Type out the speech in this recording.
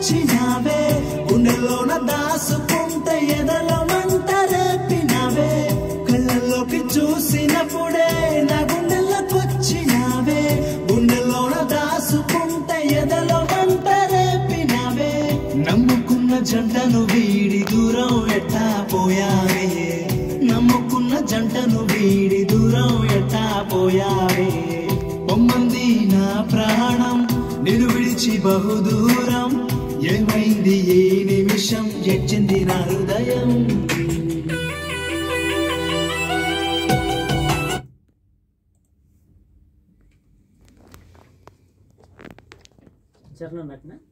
చినావే గుండెలోన దాసుకుంటే ఎదలో మంట రేపినావే కళ్ళల్లోకి చూసినప్పుడే నా గుండెల్లోకొచ్చినావే గుండెలోన దాసుకుంటే ఎదలో మంట రేపినావే నమ్ముకున్న జంటను వీడి దూరం ఎట్టా పోయావే నమ్ముకున్న జంటను వీడి దూరం ఎట్టా పోయావే పొమ్మంది నా ప్రాణం నిన్ను విడిచి బహుదూరం ఏమైంది ఏ నిమిషం ఎచ్చింది నా హృదయం చరణం పెట్టినా